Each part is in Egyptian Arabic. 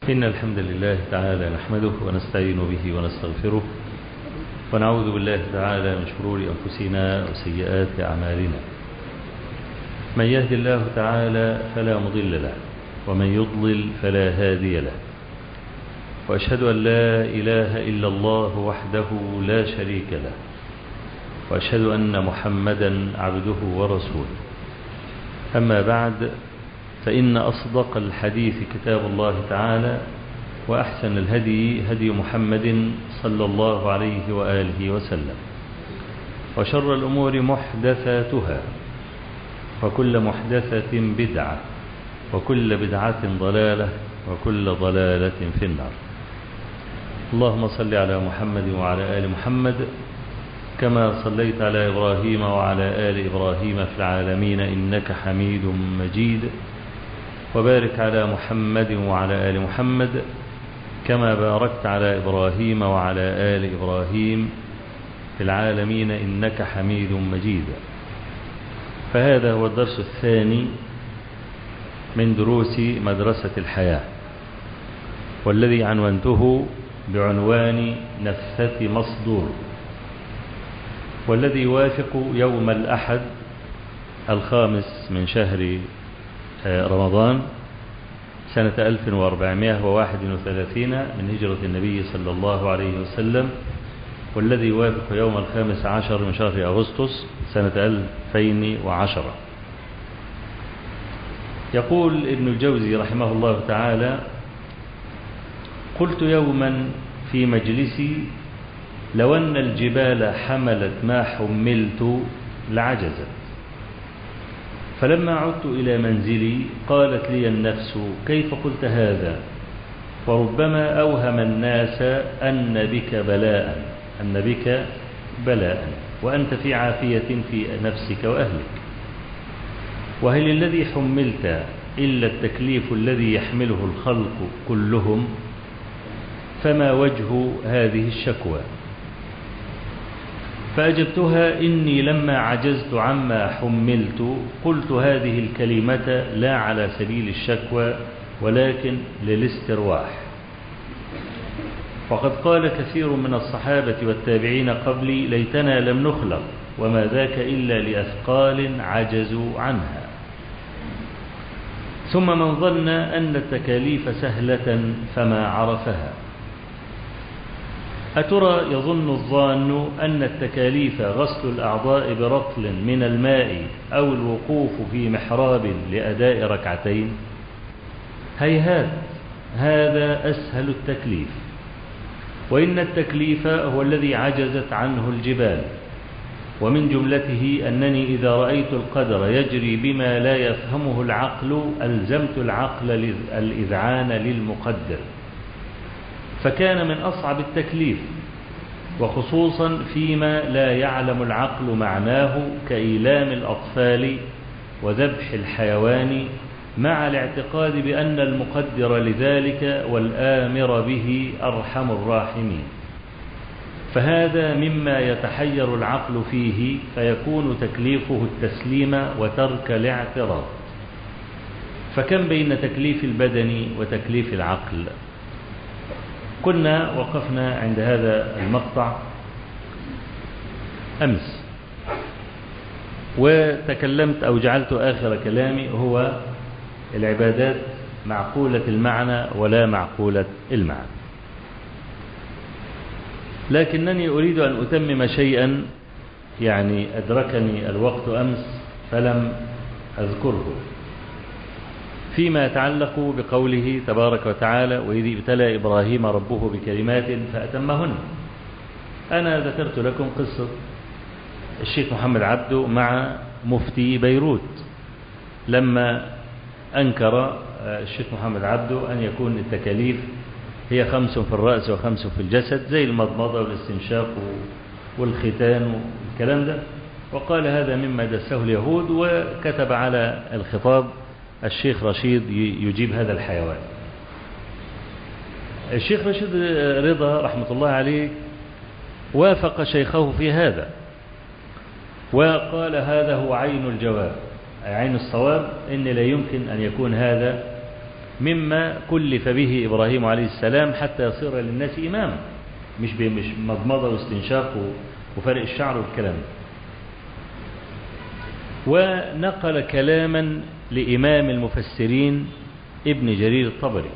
إن الحمد لله تعالى نحمده ونستعين به ونستغفره ونعوذ بالله تعالى من شرور أنفسنا وسيئات أعمالنا من يهد الله تعالى فلا مضل له ومن يضلل فلا هادي له وأشهد أن لا إله إلا الله وحده لا شريك له وأشهد أن محمدا عبده ورسوله أما بعد فإن أصدق الحديث كتاب الله تعالى وأحسن الهدي هدي محمد صلى الله عليه وآله وسلم وشر الأمور محدثاتها وكل محدثة بدعة وكل بدعة ضلالة وكل ضلالة في النار اللهم صل على محمد وعلى آل محمد كما صليت على إبراهيم وعلى آل إبراهيم في العالمين إنك حميد مجيد وبارك على محمد وعلى آل محمد كما باركت على إبراهيم وعلى آل إبراهيم في العالمين إنك حميد مجيد فهذا هو الدرس الثاني من دروس مدرسة الحياة والذي عنونته بعنوان نفثة مصدور والذي يوافق يوم الأحد الخامس من شهر رمضان سنة 1431 من هجرة النبي صلى الله عليه وسلم والذي يوافق يوم الخامس عشر من شهر أغسطس سنة 2010 يقول ابن الجوزي رحمه الله تعالى قلت يوما في مجلسي لو أن الجبال حملت ما حملت لعجزت فلما عدت إلى منزلي قالت لي النفس كيف قلت هذا وربما أوهم الناس أن بك بلاء أن بك بلاء وأنت في عافية في نفسك وأهلك وهل الذي حملت إلا التكليف الذي يحمله الخلق كلهم فما وجه هذه الشكوى فأجبتها إني لما عجزت عما حملت قلت هذه الكلمة لا على سبيل الشكوى ولكن للاسترواح وقد قال كثير من الصحابة والتابعين قبلي ليتنا لم نخلق وما ذاك إلا لأثقال عجزوا عنها ثم من ظن أن التكاليف سهلة فما عرفها أترى يظن الظان أن التكاليف غسل الأعضاء برطل من الماء أو الوقوف في محراب لأداء ركعتين هيهات هذا أسهل التكليف وإن التكليف هو الذي عجزت عنه الجبال ومن جملته أنني إذا رأيت القدر يجري بما لا يفهمه العقل ألزمت العقل الإذعان للمقدر فكان من أصعب التكليف وخصوصا فيما لا يعلم العقل معناه كإيلام الأطفال وذبح الحيوان مع الاعتقاد بأن المقدر لذلك والآمر به أرحم الراحمين فهذا مما يتحير العقل فيه فيكون تكليفه التسليم وترك الاعتراض فكم بين تكليف البدن وتكليف العقل كنا وقفنا عند هذا المقطع أمس وتكلمت أو جعلت آخر كلامي هو العبادات معقولة المعنى ولا معقولة المعنى لكنني أريد أن أتمم شيئا يعني أدركني الوقت أمس فلم أذكره فيما يتعلق بقوله تبارك وتعالى وإذ ابتلى إبراهيم ربه بكلمات فأتمهن أنا ذكرت لكم قصة الشيخ محمد عبده مع مفتي بيروت لما أنكر الشيخ محمد عبده أن يكون التكاليف هي خمس في الرأس وخمس في الجسد زي المضمضة والاستنشاق والختان والكلام ده وقال هذا مما دسه اليهود وكتب على الخطاب الشيخ رشيد يجيب هذا الحيوان الشيخ رشيد رضا رحمة الله عليه وافق شيخه في هذا وقال هذا هو عين الجواب أي عين الصواب إن لا يمكن أن يكون هذا مما كلف به إبراهيم عليه السلام حتى يصير للناس إماما مش مش مضمضة واستنشاق وفرق الشعر والكلام ونقل كلاما لإمام المفسرين ابن جرير الطبري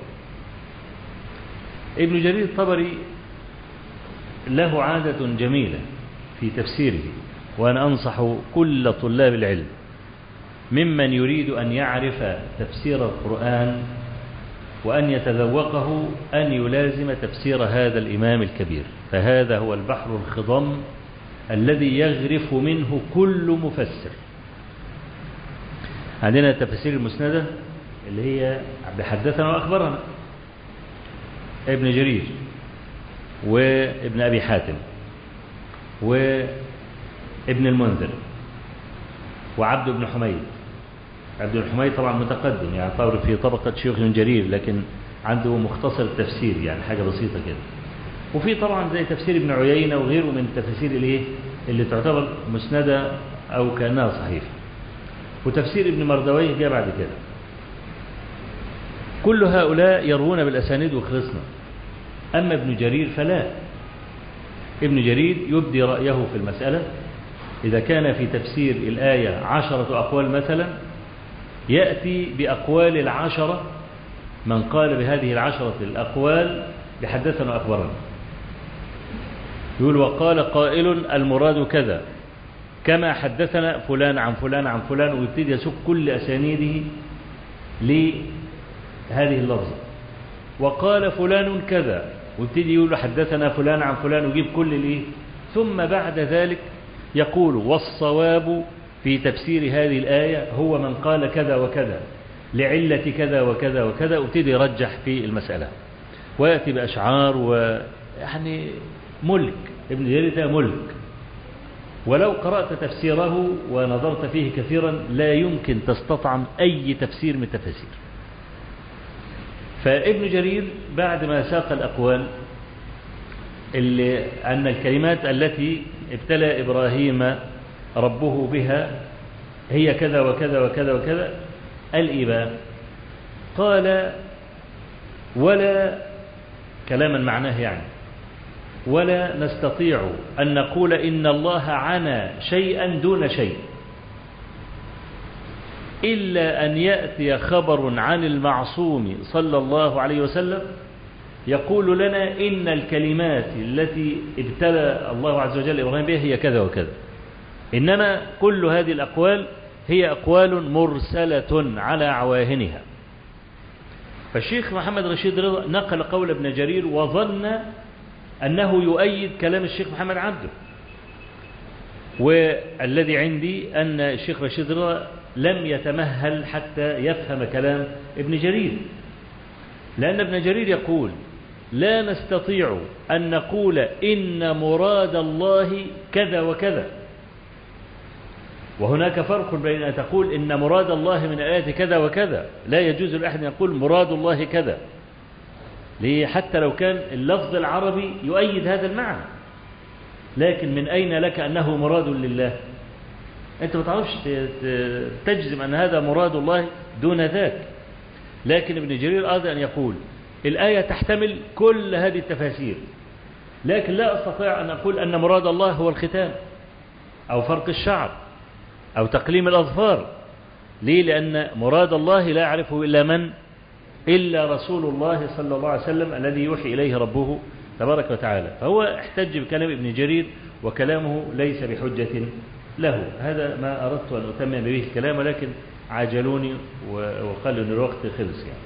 ابن جرير الطبري له عادة جميلة في تفسيره وأنا أنصح كل طلاب العلم ممن يريد أن يعرف تفسير القرآن وأن يتذوقه أن يلازم تفسير هذا الإمام الكبير فهذا هو البحر الخضم الذي يغرف منه كل مفسر عندنا التفسير المسندة اللي هي بحدثنا وأخبرنا ابن جرير وابن أبي حاتم وابن المنذر وعبد بن حميد عبد بن حميد طبعا متقدم يعني طبعا في طبقة شيوخ جرير لكن عنده مختصر التفسير يعني حاجة بسيطة كده وفي طبعا زي تفسير ابن عيينة وغيره من التفاسير الايه اللي تعتبر مسندة أو كأنها صحيحة وتفسير ابن مردويه جاء بعد كده كل هؤلاء يروون بالأسانيد وخلصنا أما ابن جرير فلا ابن جرير يبدي رأيه في المسألة إذا كان في تفسير الآية عشرة أقوال مثلا يأتي بأقوال العشرة من قال بهذه العشرة الأقوال بحدثنا أخبرنا يقول وقال قائل المراد كذا كما حدثنا فلان عن فلان عن فلان ويبتدي يسوق كل أسانيده لهذه اللفظة وقال فلان كذا ويبتدي يقول حدثنا فلان عن فلان ويجيب كل الايه ثم بعد ذلك يقول والصواب في تفسير هذه الآية هو من قال كذا وكذا لعلة كذا وكذا وكذا وابتدي يرجح في المسألة ويأتي بأشعار ويعني ملك ابن جرير ده ملك ولو قرأت تفسيره ونظرت فيه كثيرا لا يمكن تستطعم أي تفسير من التفاسير فابن جرير بعد ما ساق الأقوال اللي أن الكلمات التي ابتلى إبراهيم ربه بها هي كذا وكذا وكذا وكذا قال إيه بقى قال ولا كلاما معناه يعني ولا نستطيع أن نقول إن الله عنا شيئا دون شيء إلا أن يأتي خبر عن المعصوم صلى الله عليه وسلم يقول لنا إن الكلمات التي ابتلى الله عز وجل إبراهيم بها هي كذا وكذا إنما كل هذه الأقوال هي أقوال مرسلة على عواهنها فالشيخ محمد رشيد رضا نقل قول ابن جرير وظن أنه يؤيد كلام الشيخ محمد عبده والذي عندي أن الشيخ رشيد رضا لم يتمهل حتى يفهم كلام ابن جرير لأن ابن جرير يقول لا نستطيع أن نقول إن مراد الله كذا وكذا وهناك فرق بين أن تقول إن مراد الله من الآيات كذا وكذا لا يجوز لأحد أن يقول مراد الله كذا ليه حتى لو كان اللفظ العربي يؤيد هذا المعنى لكن من أين لك أنه مراد لله أنت ما تعرفش تجزم أن هذا مراد الله دون ذاك لكن ابن جرير أراد أن يقول الآية تحتمل كل هذه التفاسير لكن لا أستطيع أن أقول أن مراد الله هو الختان أو فرق الشعر أو تقليم الأظفار ليه لأن مراد الله لا يعرفه إلا من إلا رسول الله صلى الله عليه وسلم الذي يوحي إليه ربه تبارك وتعالى فهو احتج بكلام ابن جرير وكلامه ليس بحجة له هذا ما أردت أن أتمم به الكلام ولكن عاجلوني وقالوا أن الوقت خلص يعني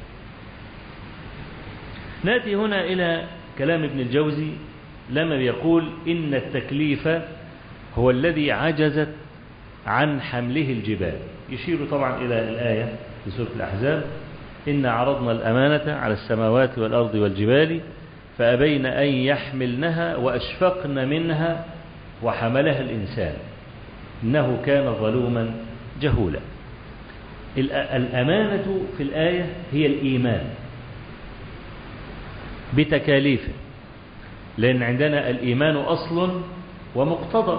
نأتي هنا إلى كلام ابن الجوزي لما بيقول إن التكليف هو الذي عجزت عن حمله الجبال يشير طبعا إلى الآية في سورة الأحزاب إن عرضنا الأمانة على السماوات والأرض والجبال فأبين أن يحملنها وأشفقن منها وحملها الإنسان إنه كان ظلوما جهولا الأمانة في الآية هي الإيمان بتكاليفه لأن عندنا الإيمان أصل ومقتضى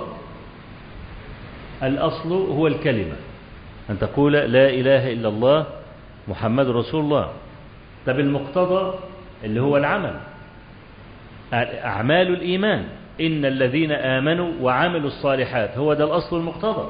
الأصل هو الكلمة أن تقول لا إله إلا الله محمد رسول الله طب المقتضى اللي هو العمل أعمال الإيمان إن الذين آمنوا وعملوا الصالحات هو ده الأصل المقتضى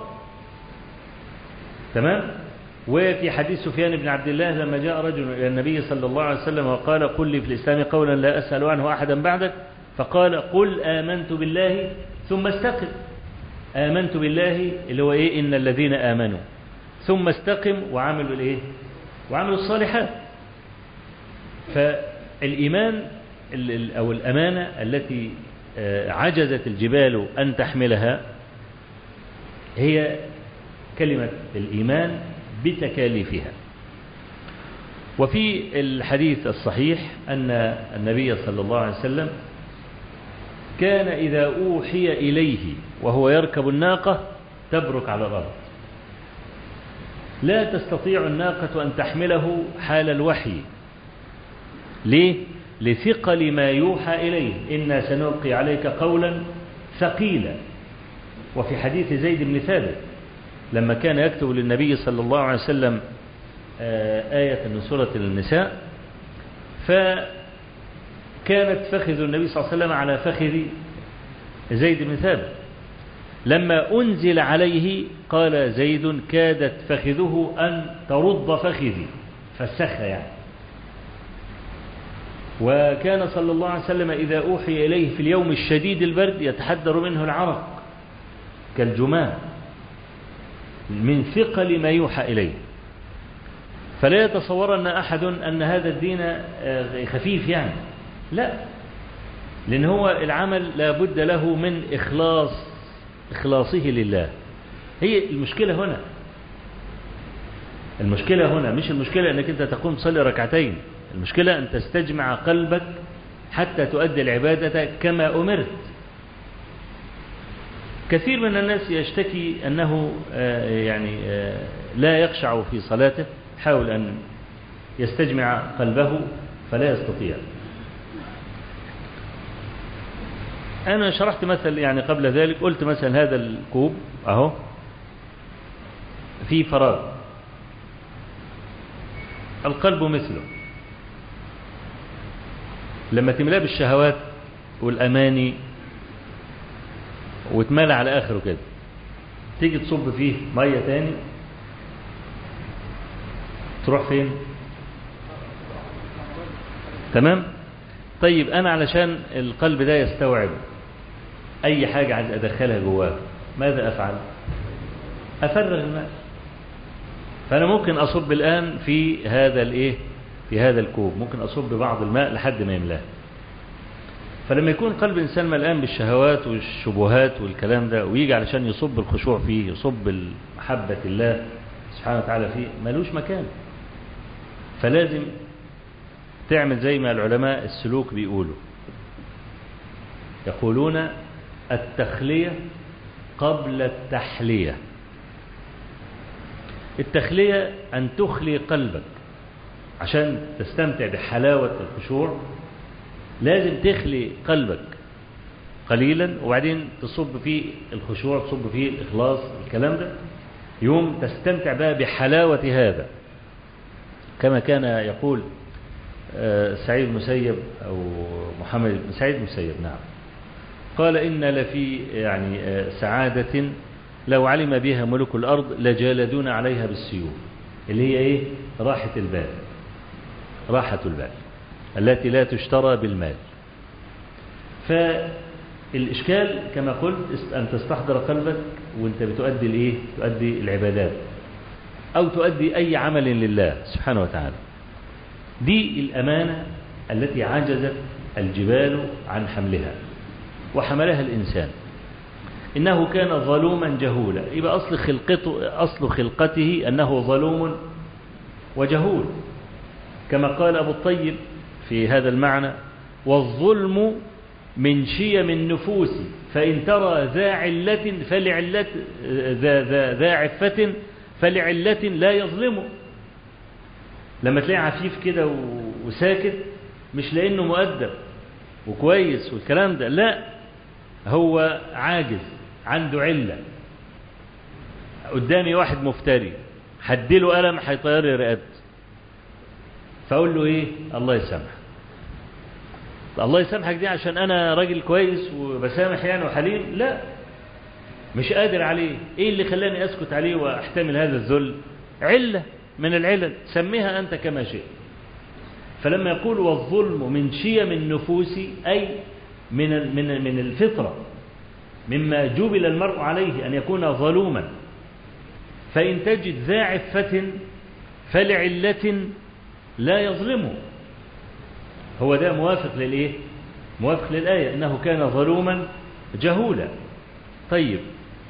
تمام وفي حديث سفيان بن عبد الله لما جاء رجل إلى النبي صلى الله عليه وسلم وقال قل لي في الإسلام قولا لا أسأل عنه أحدا بعدك فقال قل آمنت بالله ثم استقم آمنت بالله اللي هو إيه إن الذين آمنوا ثم استقم وعملوا الإيه وعملوا الصالحات فالإيمان أو الأمانة التي عجزت الجبال أن تحملها هي كلمة الإيمان بتكاليفها وفي الحديث الصحيح أن النبي صلى الله عليه وسلم كان إذا أوحي إليه وهو يركب الناقة تبرك على الأرض لا تستطيع الناقة أن تحمله حال الوحي ليه؟ لثقل ما يوحى إليه إنا سنلقي عليك قولا ثقيلا وفي حديث زيد بن ثابت لما كان يكتب للنبي صلى الله عليه وسلم آية من سورة النساء فكانت فخذ النبي صلى الله عليه وسلم على فخذ زيد بن ثابت لما أنزل عليه قال زيد كادت فخذه أن ترد فخذي فسخ يعني وكان صلى الله عليه وسلم إذا أوحي إليه في اليوم الشديد البرد يتحدر منه العرق كالجماه من ثقل ما يوحى إليه فلا يتصورن أحد أن هذا الدين خفيف يعني لا لأن هو العمل لا بد له من إخلاص إخلاصه لله هي المشكلة هنا المشكلة هنا مش المشكلة أنك أنت تقوم تصلي ركعتين المشكلة أن تستجمع قلبك حتى تؤدي العبادة كما أمرت كثير من الناس يشتكي أنه يعني لا يخشع في صلاته حاول أن يستجمع قلبه فلا يستطيع أنا شرحت مثل يعني قبل ذلك قلت مثلا هذا الكوب أهو في فراغ القلب مثله لما تملاه بالشهوات والأماني وتملى على آخره كده تيجي تصب فيه مية تاني تروح فين تمام طيب أنا علشان القلب ده يستوعب أي حاجة عايز أدخلها جواه ماذا أفعل أفرغ الماء فأنا ممكن أصب الآن في هذا الإيه في هذا الكوب ممكن أصب بعض الماء لحد ما يملاه فلما يكون قلب الإنسان ملآن بالشهوات والشبهات والكلام ده ويجي علشان يصب الخشوع فيه يصب محبة الله سبحانه وتعالى فيه ملوش مكان فلازم تعمل زي ما العلماء السلوك بيقولوا يقولون التخلية قبل التحلية التخلية أن تخلي قلبك عشان تستمتع بحلاوة الخشوع لازم تخلي قلبك قليلا وبعدين تصب فيه الخشوع تصب فيه الإخلاص الكلام ده يوم تستمتع بقى بحلاوة هذا كما كان يقول سعيد مسيب أو محمد بن سعيد مسيب نعم قال إن لفي يعني سعادة لو علم بها ملك الأرض لجالدون عليها بالسيوف اللي هي إيه راحة البال راحة البال التي لا تشترى بالمال فالإشكال كما قلت أن تستحضر قلبك وانت بتؤدي الإيه تؤدي العبادات أو تؤدي أي عمل لله سبحانه وتعالى دي الأمانة التي عجزت الجبال عن حملها وحملها الإنسان إنه كان ظلوما جهولا يبقى أصل خلقته, أصل خلقته أنه ظلوم وجهول كما قال أبو الطيب في هذا المعنى والظلم من شيم النفوس فإن ترى ذا علة فلعلة ذا, ذا, ذا عفة فلعلة لا يظلمه لما تلاقي عفيف كده وساكت مش لأنه مؤدب وكويس والكلام ده لا هو عاجز عنده علة قدامي واحد مفتري هديله قلم هيطير لي رقبتي فأقول له إيه الله يسامحك الله يسامحك دي عشان أنا راجل كويس وبسامح يعني وحليم لا مش قادر عليه إيه اللي خلاني أسكت عليه وأحتمل هذا الذل علة من العلل سميها أنت كما شئت فلما يقول والظلم من شيم النفوس أي من من من الفطرة مما جبل المرء عليه أن يكون ظلوما فإن تجد ذا عفة فلعلة لا يظلمه هو ده موافق للإيه موافق للآية إنه كان ظلوما جهولا طيب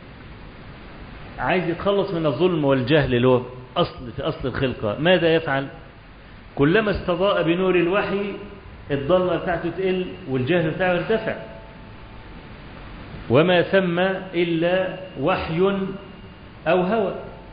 عايز يتخلص من الظلم والجهل اللي هو أصل في أصل الخلقة ماذا يفعل كلما استضاء بنور الوحي الضلمة بتاعته تقل والجهل بتاعه يرتفع وما ثم إلا وحي أو هوى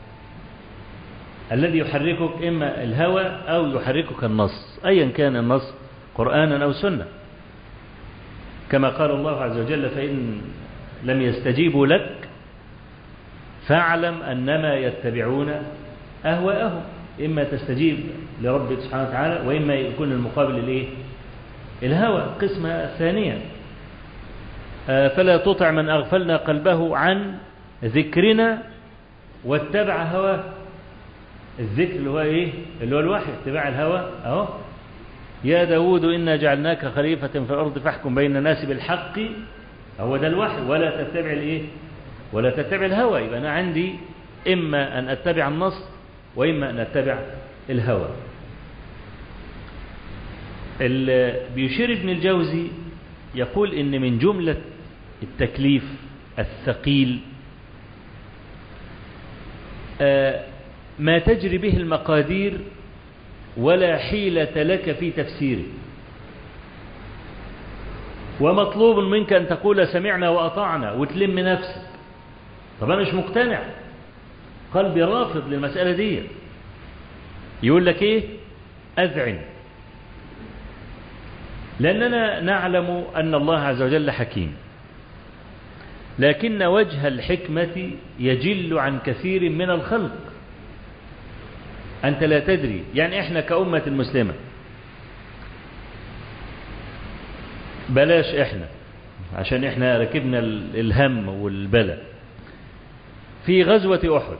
الذي يحركك إما الهوى أو يحركك النص أيا كان النص قرآنا أو سنة كما قال الله عز وجل فإن لم يستجيبوا لك فاعلم أنما يتبعون أهواءهم إما تستجيب لربك سبحانه وتعالى وإما يكون المقابل الإيه؟ الهوى القسمة الثانية فلا تطع من أغفلنا قلبه عن ذكرنا واتبع هواه الذكر اللي هو إيه اللي هو الوحي اتباع الهوى أهو يا داود إنا جعلناك خليفة في الأرض فاحكم بين الناس بالحق هو ده الوحي ولا تتبع الإيه ولا تتبع الهوى يبقى أنا عندي إما أن أتبع النص وإما أن أتبع الهوى بيشير ابن الجوزي يقول إن من جملة التكليف الثقيل ما تجري به المقادير ولا حيلة لك في تفسيره ومطلوب منك أن تقول سمعنا وأطعنا وتلم نفسك طب أنا مش مقتنع قلبي رافض للمسألة دي يقول لك إيه أذعن لأننا نعلم أن الله عز وجل حكيم لكن وجه الحكمة يجل عن كثير من الخلق أنت لا تدري يعني إحنا كأمة المسلمة بلاش إحنا عشان إحنا ركبنا الهم والبلاء في غزوة أحد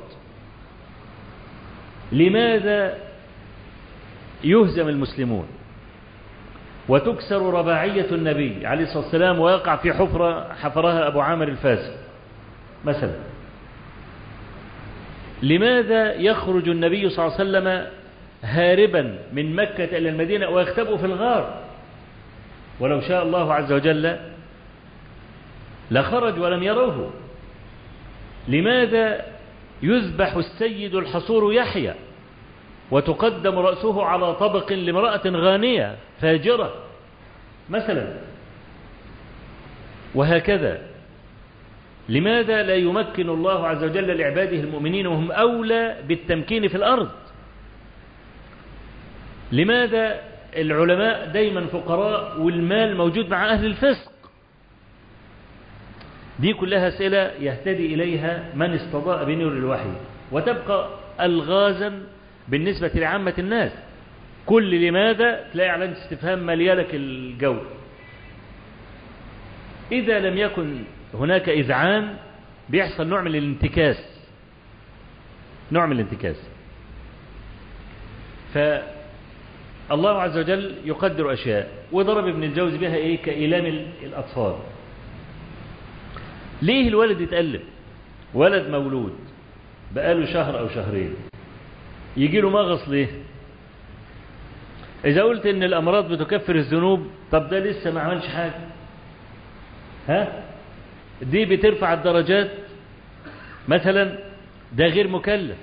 لماذا يهزم المسلمون وتكسر رباعية النبي عليه الصلاة والسلام ويقع في حفرة حفرها أبو عامر الفاسد مثلا لماذا يخرج النبي صلى الله عليه وسلم هاربا من مكة إلى المدينة ويختبئ في الغار ولو شاء الله عز وجل لخرج ولم يروه لماذا يذبح السيد الحصور يحيى وتقدم رأسه على طبق لامرأة غانية فاجرة مثلا وهكذا لماذا لا يمكن الله عز وجل لعباده المؤمنين وهم أولى بالتمكين في الأرض لماذا العلماء دايما فقراء والمال موجود مع أهل الفسق دي كلها أسئلة يهتدي إليها من استضاء بنور الوحي وتبقى الغازا بالنسبة لعامة الناس كل لماذا تلاقي علامة استفهام مليالك الجو إذا لم يكن هناك إذعان بيحصل نوع من الانتكاس نوع من الانتكاس فالله عز وجل يقدر أشياء وضرب ابن الجوز بها إيه كإيلام الأطفال ليه الولد يتقلب ولد مولود بقاله شهر أو شهرين يجي له مغص ليه إذا قلت إن الأمراض بتكفر الذنوب طب ده لسه ما عملش حاجة ها دي بترفع الدرجات مثلا ده غير مكلف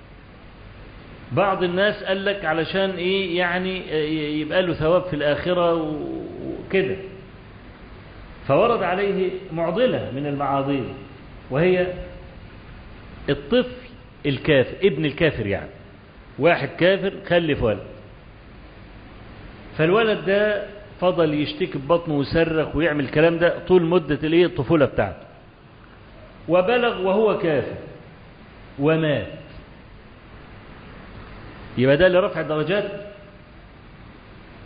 بعض الناس قال لك علشان ايه يعني يبقى له ثواب في الآخرة وكده فورد عليه معضلة من المعاضيل وهي الطفل الكافر ابن الكافر يعني واحد كافر خلف ولد فالولد ده فضل يشتكي ببطنه ويصرخ ويعمل الكلام ده طول مدة الايه الطفولة بتاعته وبلغ وهو كافر ومات يبقى ده اللي رفع الدرجات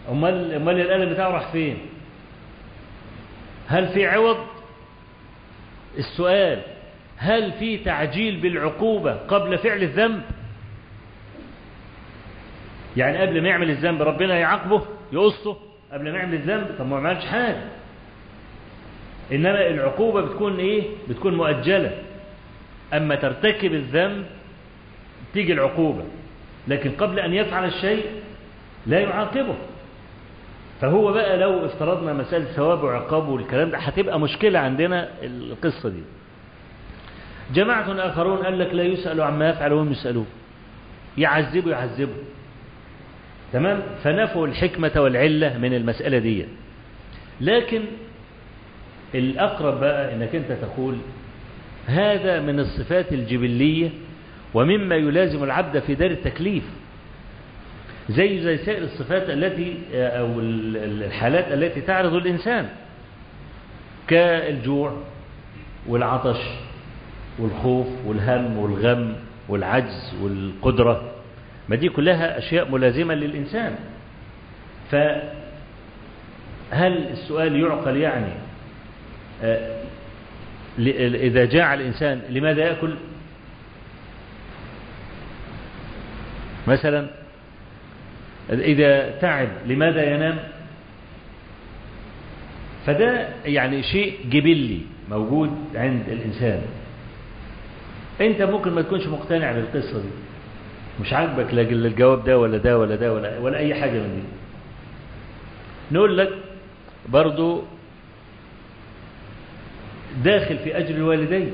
امال امال الالم بتاعه راح فين هل في عوض السؤال هل في تعجيل بالعقوبة قبل فعل الذنب يعني قبل ما يعمل الذنب ربنا يعاقبه يقصه قبل ما يعمل الذنب طب ما عملش حاجة إنما العقوبة بتكون إيه بتكون مؤجلة أما ترتكب الذنب تيجي العقوبة لكن قبل أن يفعل الشيء لا يعاقبه فهو بقى لو افترضنا مسألة ثواب وعقاب والكلام ده هتبقى مشكلة عندنا القصة دي جماعة آخرون قال لك لا يسأل عما يفعل وهم يسألون يعذبوا يعذبوا تمام فنفوا الحكمة والعلة من المسألة دي لكن الأقرب بقى أنك أنت تقول هذا من الصفات الجبلية ومما يلازم العبد في دار التكليف زي زي سائر الصفات التي أو الحالات التي تعرض الإنسان كالجوع والعطش والخوف والهم والغم والعجز والقدرة ما دي كلها أشياء ملازمة للإنسان فهل السؤال يعقل يعني إذا جاع الإنسان لماذا يأكل مثلا إذا تعب لماذا ينام فده يعني شيء جبلي موجود عند الإنسان أنت ممكن ما تكونش مقتنع بالقصة دي مش عاجبك لا الجواب ده ولا ده ولا ده ولا, ولا أي حاجة من دي نقول لك برضو داخل في أجر الوالدين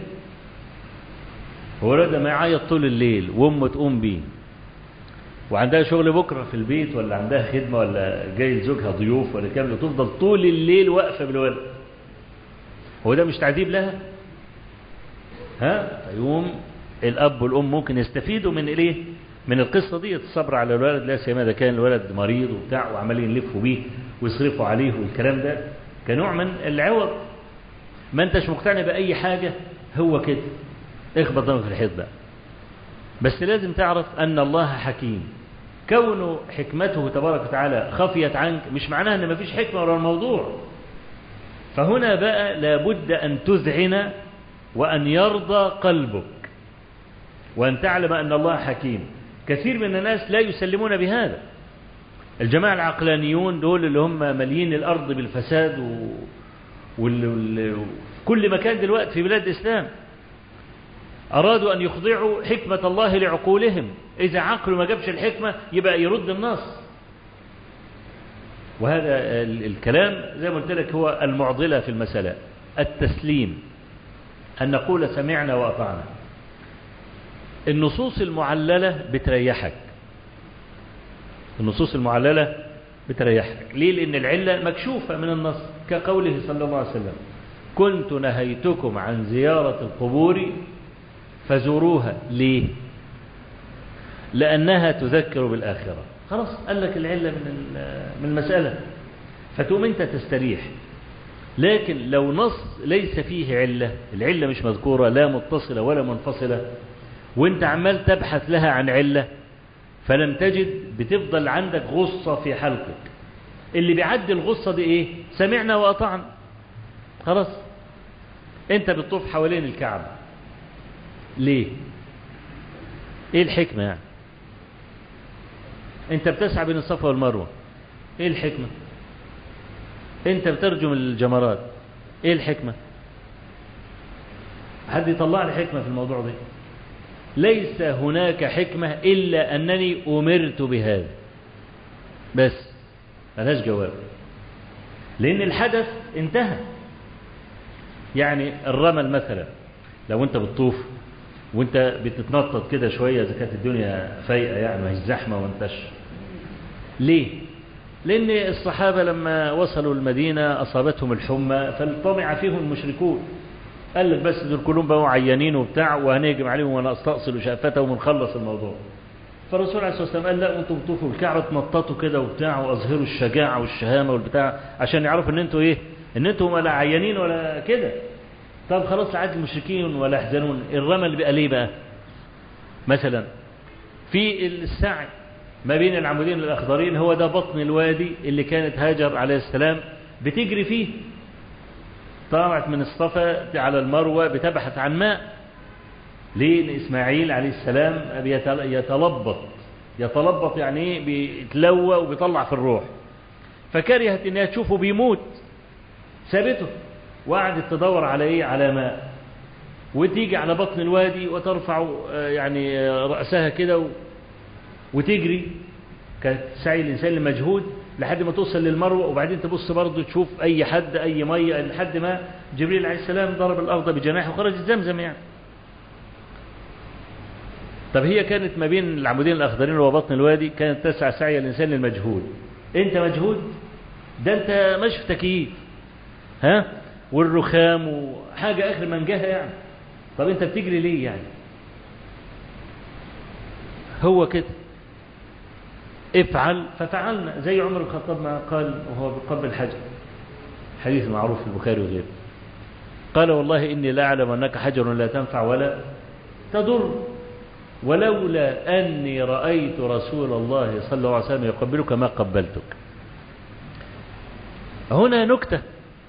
هو ده ما يعيط طول الليل وامه تقوم بيه وعندها شغل بكرة في البيت ولا عندها خدمة ولا جاي لزوجها ضيوف ولا كامل تفضل طول الليل واقفة بالولد هو ده مش تعذيب لها ها فيقوم الأب والأم ممكن يستفيدوا من إيه من القصة دي الصبر على الولد لا سيما إذا كان الولد مريض وبتاع وعمالين يلفوا بيه ويصرفوا عليه والكلام ده كنوع من العوض ما انتش مقتنع بأي حاجة هو كده اخبط ضمك في الحيط بقى بس لازم تعرف أن الله حكيم كون حكمته تبارك وتعالى خفيت عنك مش معناها أن مفيش حكمة وراء الموضوع فهنا بقى لابد أن تذعن وأن يرضى قلبك وأن تعلم أن الله حكيم كثير من الناس لا يسلمون بهذا الجماعة العقلانيون دول اللي هم مليين الأرض بالفساد و... وكل مكان دلوقتي في بلاد الإسلام أرادوا أن يخضعوا حكمة الله لعقولهم إذا عقل ما جابش الحكمة يبقى يرد النص وهذا الكلام زي ما قلت لك هو المعضلة في المسألة التسليم أن نقول سمعنا وأطعنا النصوص المعللة بتريحك النصوص المعللة بتريحك ليه لأن العلة مكشوفة من النص كقوله صلى الله عليه وسلم كنت نهيتكم عن زيارة القبور فزوروها ليه لأنها تذكر بالآخرة خلاص قال لك العلة من من المسألة فتقوم أنت تستريح لكن لو نص ليس فيه علة العلة مش مذكورة لا متصلة ولا منفصلة وانت عمال تبحث لها عن علة فلم تجد بتفضل عندك غصة في حلقك اللي بيعدي الغصة دي ايه سمعنا وأطعنا خلاص انت بتطوف حوالين الكعبة ليه ايه الحكمة يعني انت بتسعى بين الصفا والمروة ايه الحكمة انت بترجم الجمرات ايه الحكمة حد يطلع لي حكمة في الموضوع ده ليس هناك حكمة إلا أنني أمرت بهذا بس ملهاش جواب لأن الحدث انتهى يعني الرمل مثلا لو أنت بتطوف وانت بتتنطط كده شوية إذا كانت الدنيا فايقة يعني ما هيش زحمة وانتش ليه؟ لأن الصحابة لما وصلوا المدينة أصابتهم الحمى فالطمع فيهم المشركون قال لك بس دول كلهم بقوا عيانين وبتاع وهنهجم عليهم ونستأصل شقفتهم ونخلص الموضوع فالرسول عليه الصلاة والسلام قال لا انتم بتطوفوا الكعبة تنططوا كده وبتاع واظهروا الشجاعة والشهامة والبتاع عشان يعرفوا ان انتوا ايه ان انتوا ولا عيانين ولا كده طب خلاص عاد المشركين ولا يحزنون الرمل بقى ليه بقى مثلا في السعي ما بين العمودين الأخضرين هو ده بطن الوادي اللي كانت هاجر عليه السلام بتجري فيه طلعت من الصفا على المروة بتبحث عن ماء ليه إن إسماعيل عليه السلام يتلبط يتلبط يعني ايه بيتلوى وبيطلع في الروح فكرهت انها تشوفه بيموت سابته وقعدت تدور على ايه على ماء وتيجي على بطن الوادي وترفع يعني رأسها كده وتجري كانت سعي الإنسان المجهود لحد ما توصل للمروة وبعدين تبص برضه تشوف أي حد أي مية لحد ما جبريل عليه السلام ضرب الأرض بجناحه وخرجت زمزم يعني طب هي كانت ما بين العمودين الأخضرين وبطن الوادي كانت تسعى سعي الإنسان للمجهود أنت مجهود ده أنت ماشي في تكييف ها والرخام وحاجة آخر منجاها يعني طب أنت بتجري ليه يعني هو كده افعل ففعلنا زي عمر الخطاب ما قال وهو بقبل الحجر حديث معروف في البخاري وغيره قال والله إني لا أعلم أنك حجر لا تنفع ولا تضر ولولا أني رأيت رسول الله صلى الله عليه وسلم يقبلك ما قبلتك هنا نكتة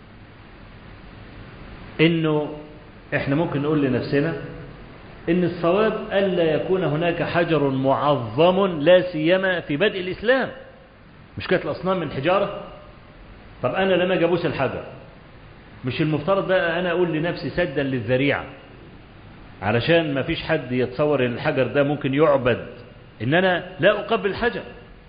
إنه إحنا ممكن نقول لنفسنا إن الصواب ألا يكون هناك حجر معظم لا سيما في بدء الإسلام مش كانت الأصنام من حجارة طب أنا لما جابوس الحجر مش المفترض بقى أنا أقول لنفسي سدا للذريعة علشان ما فيش حد يتصور ان الحجر ده ممكن يعبد ان انا لا اقبل الحجر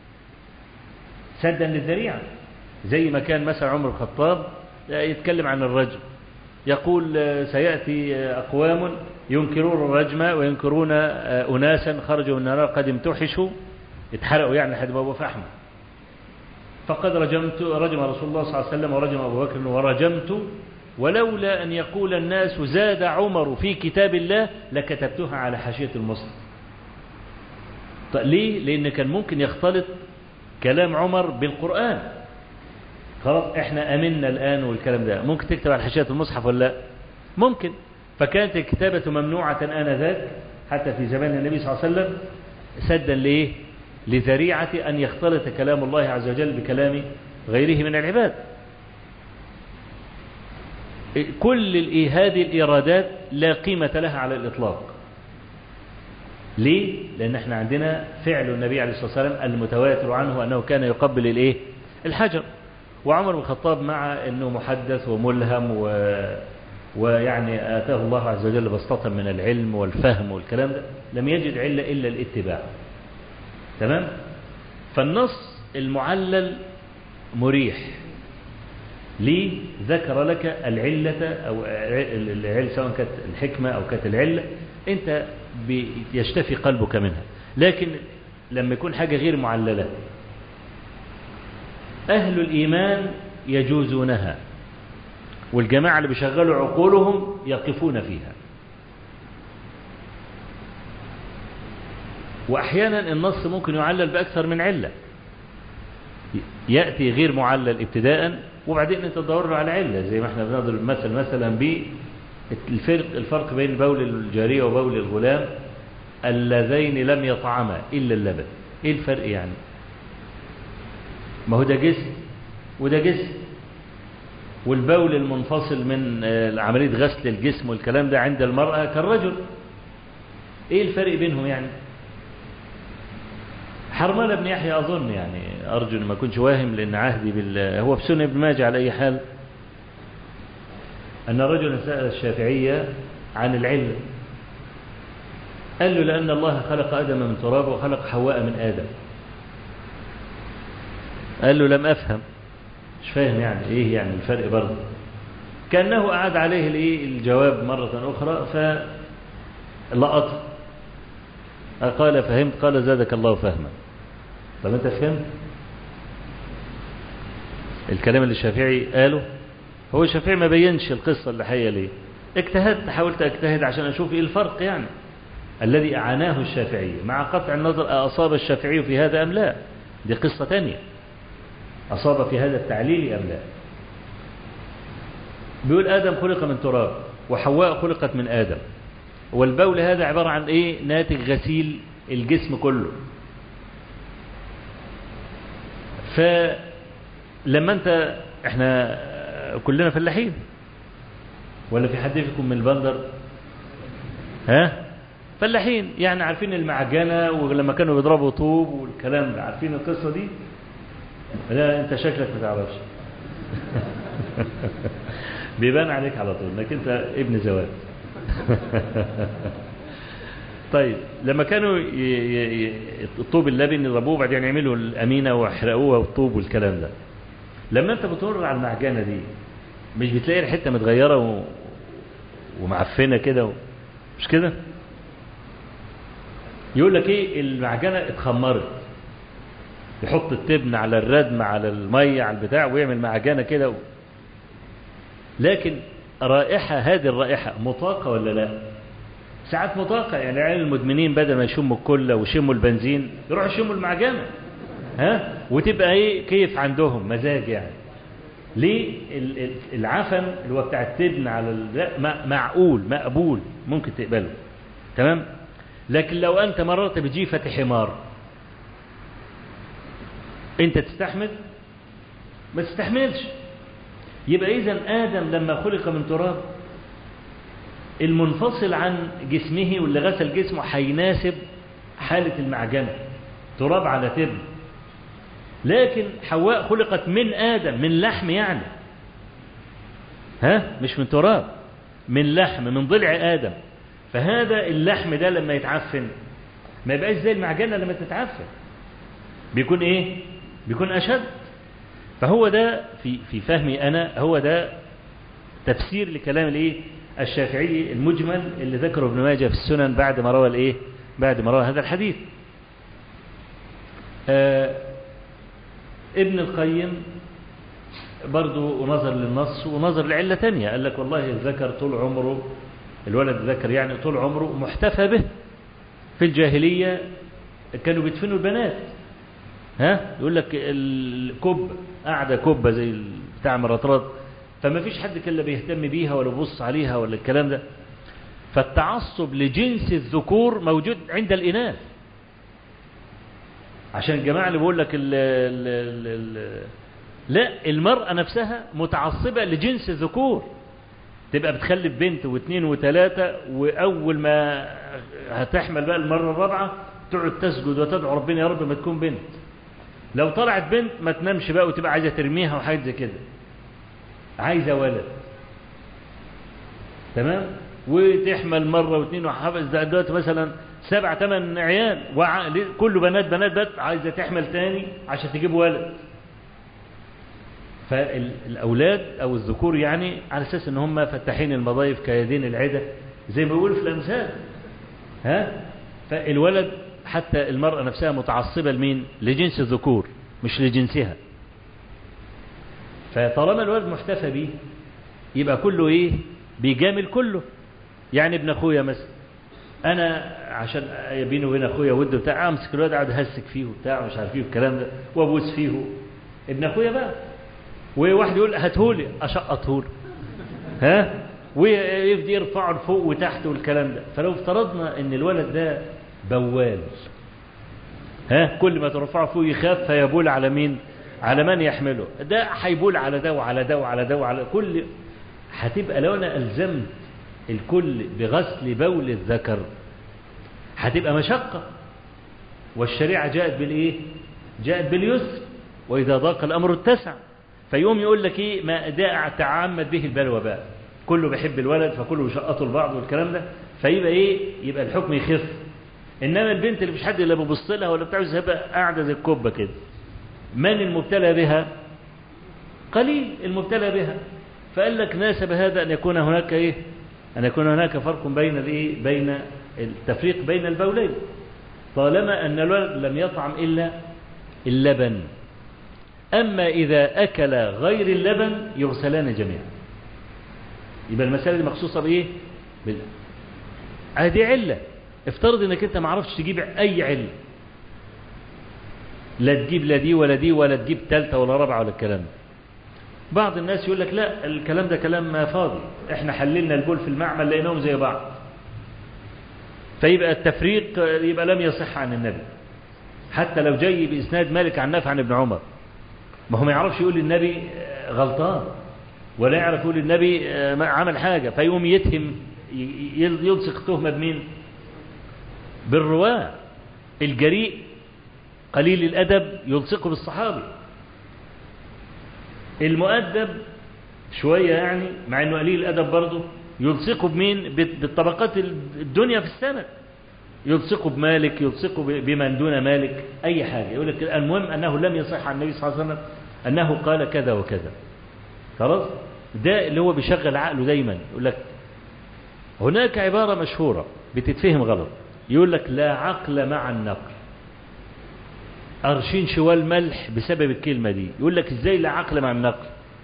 سدا للذريعة زي ما كان مثلا عمر الخطاب يتكلم عن الرجم يقول سيأتي أقوام ينكرون الرجم وينكرون أناسا خرجوا من النار قد امتحشوا اتحرقوا يعني لحد ما فحم فقد رجمت رجم رسول الله صلى الله عليه وسلم ورجم أبو بكر ورجمت ولولا أن يقول الناس زاد عمر في كتاب الله لكتبتها على حاشية المصحف طيب ليه؟ لأن كان ممكن يختلط كلام عمر بالقرآن خلاص احنا أمنا الآن والكلام ده ممكن تكتب على حاشية المصحف ولا لا ممكن فكانت الكتابة ممنوعة آنذاك حتى في زمان النبي صلى الله عليه وسلم سدا ليه لذريعة أن يختلط كلام الله عز وجل بكلام غيره من العباد كل هذه الإيرادات لا قيمة لها على الإطلاق ليه؟ لأن احنا عندنا فعل النبي عليه الصلاة والسلام المتواتر عنه أنه كان يقبل الإيه؟ الحجر وعمر بن الخطاب مع أنه محدث وملهم و... ويعني آتاه الله عز وجل بسطة من العلم والفهم والكلام ده لم يجد علة إلا الاتباع تمام؟ فالنص المعلل مريح ليه ذكر لك العلة أو العلة سواء كانت الحكمة أو كانت العلة أنت يشتفي قلبك منها لكن لما يكون حاجة غير معللة أهل الإيمان يجوزونها والجماعة اللي بيشغلوا عقولهم يقفون فيها وأحيانا النص ممكن يعلل بأكثر من علة يأتي غير معلل ابتداء وبعدين انت تدور على علة زي ما احنا بنضرب المثل مثلا بالفرق الفرق بين بول الجارية وبول الغلام اللذين لم يطعما إلا اللبن ايه الفرق يعني ما هو ده جسم وده جسم والبول المنفصل من عملية غسل الجسم والكلام ده عند المرأة كالرجل ايه الفرق بينهم يعني حرملة بن يحيى أظن يعني أرجو أن ما كنتش واهم لأن عهدي بال هو في سنة ابن ماجه على أي حال أن رجلا سأل الشافعية عن العلة قال له لأن الله خلق آدم من تراب وخلق حواء من آدم قال له لم أفهم مش فاهم يعني إيه يعني الفرق برضه كأنه أعاد عليه الإيه الجواب مرة أخرى فلقط قال فهمت قال زادك الله فهما طب أنت فهمت الكلام اللي الشافعي قاله هو الشافعي ما بينش القصة اللي حية ليه اجتهدت حاولت اجتهد عشان أشوف إيه الفرق يعني الذي أعاناه الشافعي مع قطع النظر أصاب الشافعي في هذا أم لا دي قصة تانية أصاب في هذا التعليل أم لا بيقول آدم خلق من تراب وحواء خلقت من آدم والبول هذا عبارة عن إيه ناتج غسيل الجسم كله فلما انت احنا كلنا فلاحين ولا في حد فيكم من البندر ها فلاحين يعني عارفين المعجنة ولما كانوا بيضربوا طوب والكلام ده عارفين القصة دي لا انت شكلك ما تعرفش بيبان عليك على طول انك انت ابن زواج طيب لما كانوا ي... ي... ي... الطوب اللبن يضربوه وبعدين يعملوا الأمينة ويحرقوها والطوب والكلام ده لما انت بتمر على المعجنة دي مش بتلاقي الحتة متغيرة و... ومعفنة كده و... مش كده يقول لك ايه المعجنة اتخمرت يحط التبن على الردم على المية على البتاع ويعمل معجنة كده و... لكن رائحة هذه الرائحة مطاقة ولا لا ساعات مطاقة يعني العيال المدمنين بدل ما يشموا الكلة ويشموا البنزين يروحوا يشموا المعجنة ها وتبقى ايه كيف عندهم مزاج يعني ليه العفن اللي هو بتاع التبن على معقول مقبول ممكن تقبله تمام لكن لو انت مررت بجيفة حمار انت تستحمل ما تستحملش يبقى اذا ادم لما خلق من تراب المنفصل عن جسمه واللي غسل جسمه هيناسب حالة المعجنة تراب على تبن لكن حواء خلقت من آدم من لحم يعني ها مش من تراب من لحم من ضلع آدم فهذا اللحم ده لما يتعفن ما يبقاش زي المعجنة لما تتعفن بيكون ايه بيكون أشد فهو ده في في فهمي أنا هو ده تفسير لكلام الايه الشافعي المجمل اللي ذكره ابن ماجه في السنن بعد ما روى الايه بعد ما روى هذا الحديث آه ابن القيم برضو نظر للنص ونظر لعلة تانية قال لك والله الذكر طول عمره الولد الذكر يعني طول عمره محتفى به في الجاهلية كانوا بيدفنوا البنات ها يقول لك الكب قاعدة كبة زي بتاع مرطرات فما فيش حد كان لا بيهتم بيها ولا بيبص عليها ولا الكلام ده فالتعصب لجنس الذكور موجود عند الإناث عشان الجماعة اللي بيقول لك ال ال ال ال لا المرأة نفسها متعصبة لجنس الذكور تبقى بتخلف بنت واثنين وثلاثة وأول ما هتحمل بقى المرة الرابعة تقعد تسجد وتدعو ربنا يا رب ما تكون بنت لو طلعت بنت ما تنامش بقى وتبقى عايزة ترميها وحاجة زي كده عايزة ولد تمام وتحمل مرة واثنين وحافظ ده دلوقتي مثلا سبع ثمان عيال وع... كله بنات بنات بنات عايزة تحمل تاني عشان تجيب ولد فالأولاد أو الذكور يعني على أساس إن هم فتحين المضايف كيدين العدة زي ما بيقول في الأمثال ها فالولد حتى المرأة نفسها متعصبة لمين لجنس الذكور مش لجنسها فطالما الولد محتفى بيه يبقى كله ايه بيجامل كله يعني ابن اخويا مثلا انا عشان بيني وبين اخويا ود بتاع امسك الولد اقعد اهسك فيه وبتاع مش عارف ايه الكلام ده وابوس فيه ابن اخويا بقى وواحد يقول هاتهولي اشقطهولي ها ويفضي يرفعه لفوق وتحت والكلام ده فلو افترضنا ان الولد ده بوال ها كل ما ترفعه فوق يخاف فيبول على مين على من يحمله ده هيبول على ده وعلى ده وعلى ده وعلى كل هتبقى لو انا الزمت الكل بغسل بول الذكر هتبقى مشقة والشريعة جاءت بالايه جاءت باليسر واذا ضاق الامر اتسع فيقوم يقول لك ايه ما ده تعمد به البلوى بقى كله بيحب الولد فكله بيشقطوا لبعض والكلام ده فيبقى ايه يبقى الحكم يخف انما البنت اللي مش حد اللي بيبص لها ولا بتاع تبقى قاعده زي الكوبه كده من المبتلى بها قليل المبتلى بها فقال لك ناسب هذا ان يكون هناك ايه ان يكون هناك فرق بين الايه بين التفريق بين البولين طالما ان الولد لم يطعم الا اللبن اما اذا اكل غير اللبن يغسلان جميعا يبقى المسألة دي مخصوصة بإيه؟ بال... هذه علة افترض انك انت ما عرفتش تجيب اي علة لا تجيب لا دي ولا دي ولا تجيب ثالثة ولا رابعة ولا الكلام ده بعض الناس يقول لك لا الكلام ده كلام ما فاضي احنا حللنا البول في المعمل لقيناهم زي بعض فيبقى التفريق يبقى لم يصح عن النبي حتى لو جاي بإسناد مالك عن نافع عن ابن عمر ما هو ما يعرفش يقول للنبي غلطان ولا يعرف يقول للنبي عمل حاجة فيقوم يتهم يلصق التهمة بمين بالرواة الجريء قليل الأدب يلصقه بالصحابي المؤدب شوية يعني مع أنه قليل الأدب برضه يلصقه بمين بالطبقات الدنيا في السنة يلصقه بمالك يلصقه بمن دون مالك أي حاجة يقول لك المهم أنه لم يصح عن النبي صلى الله عليه وسلم أنه قال كذا وكذا خلاص ده اللي هو بيشغل عقله دايما يقول لك هناك عبارة مشهورة بتتفهم غلط يقول لك لا عقل مع النقل أرشين شوال ملح بسبب الكلمة دي يقول لك ازاي لا عقل مع النقل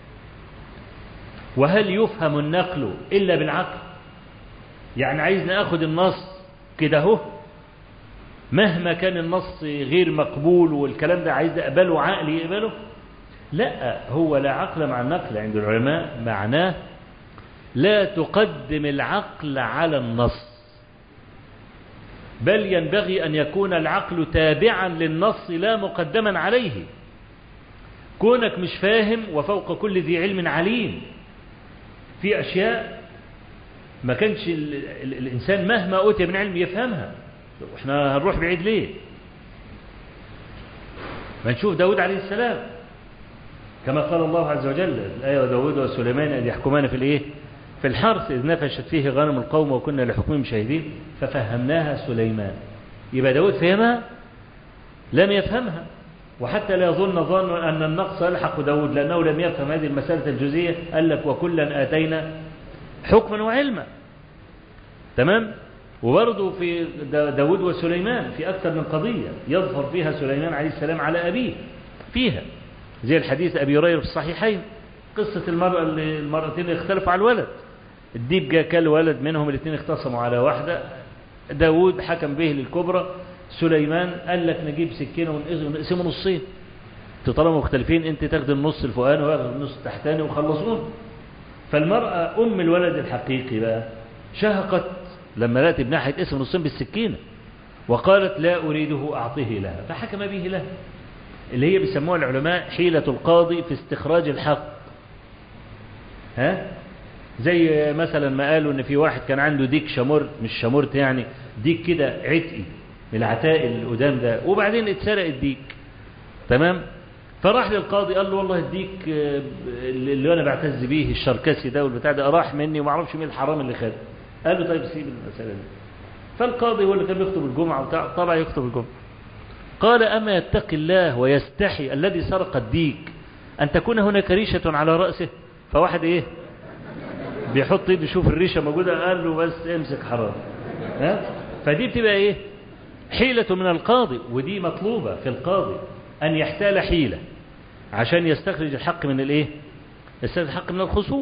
وهل يفهم النقل إلا بالعقل يعني عايز ناخد النص كده اهو مهما كان النص غير مقبول والكلام ده عايز اقبله عقلي يقبله لا هو لا عقل مع النقل عند العلماء معناه لا تقدم العقل على النص بل ينبغي أن يكون العقل تابعا للنص لا مقدما عليه كونك مش فاهم وفوق كل ذي علم عليم في أشياء ما كانش ال ال الإنسان مهما أوتي من علم يفهمها وإحنا هنروح بعيد ليه ما نشوف داود عليه السلام كما قال الله عز وجل الآية وداود وسليمان أن يحكمان في الإيه في الحرث إذ نفشت فيه غنم القوم وكنا لحكمهم شاهدين ففهمناها سليمان يبقى داود فهمها لم يفهمها وحتى لا يظن ظن أن النقص يلحق داود لأنه لم يفهم هذه المسألة الجزئية قال لك وكلا آتينا حكما وعلما تمام وبرضه في داود وسليمان في أكثر من قضية يظهر فيها سليمان عليه السلام على أبيه فيها زي الحديث أبي هريرة في الصحيحين قصة المرأة اللي المرأتين اختلفوا على الولد الديب جاء كل ولد منهم الاثنين اختصموا على واحدة داود حكم به للكبرى سليمان قال لك نجيب سكينة ونقسمه نصين طالما مختلفين انت تاخد النص الفوقاني وياخد النص التحتاني وخلصون فالمرأة أم الولد الحقيقي بقى شهقت لما لقت ابنها هيتقسم نصين بالسكينة وقالت لا أريده أعطيه لها فحكم به لها اللي هي بيسموها العلماء حيلة القاضي في استخراج الحق ها زي مثلا ما قالوا ان في واحد كان عنده ديك شمرت مش شمرت يعني ديك كده عتقي من العتائق القدام ده وبعدين اتسرق الديك تمام فراح للقاضي قال له والله الديك اللي انا بعتز بيه الشركسي ده والبتاع ده راح مني وما اعرفش مين الحرام اللي خده قال له طيب سيب المساله دي فالقاضي هو اللي كان بيخطب الجمعه وبتاع طلع يخطب الجمعه قال اما يتقي الله ويستحي الذي سرق الديك ان تكون هناك ريشه على راسه فواحد ايه بيحط ايده يشوف الريشه موجوده قال له بس امسك حرام ها فدي بتبقى ايه حيلة من القاضي ودي مطلوبة في القاضي أن يحتال حيلة عشان يستخرج الحق من الايه يستخرج الحق من الخصوم